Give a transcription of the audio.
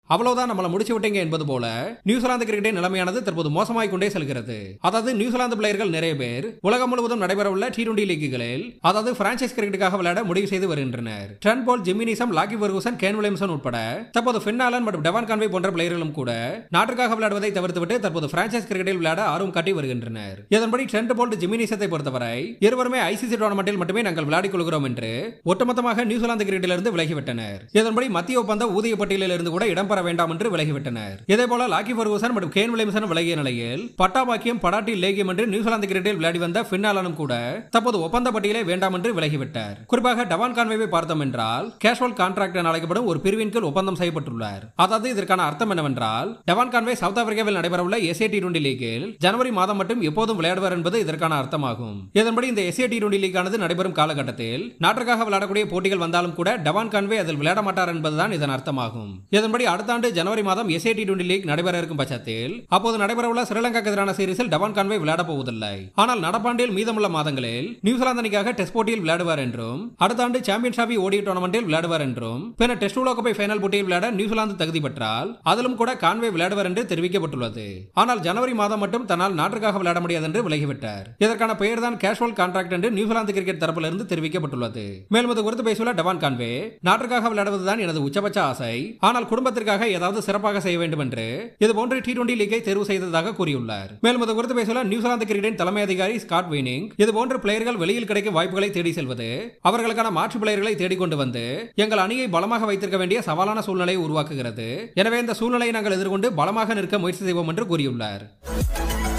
அவ்வளவுதான் நம்மள முடிச்சு விட்டீங்க என்பது போல நியூசிலாந்து கிரிக்கெட்டின் நிலைமையானது தற்போது மோசமாய் கொண்டே செல்கிறது அதாவது நியூசிலாந்து பிளேயர்கள் நிறைய பேர் உலகம் முழுவதும் நடைபெறவுள்ள டி டுவெண்டி லீக்குகளில் அதாவது பிரான்சைஸ் கிரிக்கெட்டுக்காக விளையாட முடிவு செய்து வருகின்றனர் Trent Boult Jimmy Neesham Lockie Ferguson Kane Williamson உட்பட தற்போது ஃபின்னாலன் மற்றும் டெவான் கான்வே போன்ற பிளேயர்களும் கூட நாட்டுக்காக விளையாடுவதை தவிர்த்துவிட்டு தற்போது பிரான்சைஸ் கிரிக்கெட்டில் விளையாட ஆர்வம் காட்டி வருகின்றனர் இதன்படி ட்ரெண்ட் போல்ட் ஜிமினிசத்தை பொறுத்தவரை இருவருமே ஐசிசி டோர்னமெண்டில் மட்டுமே நாங்கள் விளையாடிக் கொள்கிறோம் என்று ஒட்டுமொத்தமாக நியூசிலாந்து கிரிக்கெட்டிலிருந்து விலகிவிட்டனர் இதன்படி மத்திய ஒப்பந்த ஊதிய பட்டியலில் இருந்து கூட இடம்பெற வேண்டாம் என்று விலகிவிட்டனர் இதேபோல லாக்கி ஃபர்கூசன் மற்றும் கேன் வில்லியம்சன் விலகிய நிலையில் பட்டாபாக்கியம் படாட்டி லேகியம் என்று நியூசிலாந்து கிரிக்கெட்டில் விளையாடி வந்த பின்னாலனும் கூட தற்போது ஒப்பந்த பட்டியலே வேண்டாம் என்று விலகிவிட்டார் குறிப்பாக டவான் கான்வேவை பார்த்தோம் என்றால் கேஷுவல் கான்ட்ராக்ட் என அழைக்கப்படும் ஒரு பிரிவின் கீழ் ஒப்பந்தம் செய்யப்பட்டுள்ளார் அதாவது இதற்கான அர்த்தம் என்னவென்றால் டவான் கான்வே சவுத் ஆப்பிரிக்காவில் நடைபெறவுள்ள எஸ்ஏ டி டுவெண்டி லீக்கில் ஜனவரி மாதம் மட்டும் எப்போதும் விளையாடுவார் என்பது இதற்கான அர்த்தமாகும் இதன்படி இந்த எஸ்ஏ டி டுவெண்டி லீக்கானது நடைபெறும் காலகட்டத்தில் நாட்டிற்காக விளையாடக்கூடிய போட்டிகள் வந்தாலும் கூட டவான் கான்வே அதில் விளையாட மாட்டார் என்பதுதான் இதன் அர்த்தமாகும் இதன்படி அடுத்த ஆண்டு ஜனவரி மாதம் எஸ்ஏ டி டுவெண்டி லீக் நடைபெற இருக்கும் பட்சத்தில் அப்போது நடைபெறவுள்ள ஸ்ரீலங்காக்கு எதிரான சீரிஸில் டவான் கான்வே விளையாட போவதில்லை ஆனால் நடப்பாண்டில் மீதமுள்ள மாதங்களில் நியூசிலாந்து அணிக்காக டெஸ்ட் போட்டியில் விளையாடுவார் என்றும் அடுத்த ஆண்டு சாம்பியன் ஷாபி ஓடி டோர்னமெண்டில் விளையாடுவார் என்றும் பின்னர் டெஸ்ட் உலகக்கோப்பை ஃபைனல் போட்டியில் விளையாட நியூசிலாந்து தகுதி பெற்றால் அதிலும் கூட கான்வே விளையாடுவார் என்று தெரிவிக்கப்பட்டுள்ளது ஆனால் ஜனவரி மாதம் மட்டும் தன்னால் நாட்டிற்காக விளையாட முடியாது என்று விலகிவிட்டார் இதற்கான பெயர் தான் கேஷுவல் கான்ட்ராக்ட் என்று நியூசிலாந்து கிரிக்கெட் தரப்பிலிருந்து தெரிவிக்கப்பட்டுள்ளது மேலும் இது குறித்து பேசியுள்ள டவான் கான்வே நாட்டிற்காக விளையாடுவதுதான் எனது உச்சபட்ச ஆசை ஆனால் குடும்பத்திற்காக ஏதாவது சிறப்பாக செய்ய வேண்டும் என்று இது போன்ற டி டுவெண்டி லீக்கை தேர்வு செய்ததாக கூறியுள்ளார் மேலும் இது குறித்து பேசியுள்ள நியூசிலாந்து கிரிக்கெட்டின் தலைமை அதிகாரி ஸ்காட் வீனிங் இது போன்ற பிளேயர்கள் வெளியில் கிடைக்கும் வாய்ப்புகளை தேடி செல்வது அவர்களுக்கான மாற்று பிளேயர்களை தேடிக்கொண்டு வந்து எங்கள் அணியை பலமாக வைத்திருக்க வேண்டிய சவாலான சூழ்நிலையை உருவாக்குகிறது எனவே இந்த சூழ்நிலையை நாங்கள் எதிர்கொண்டு பலமாக நிற்க முயற்சி செய்வோம் என்று கூறியுள்ளார்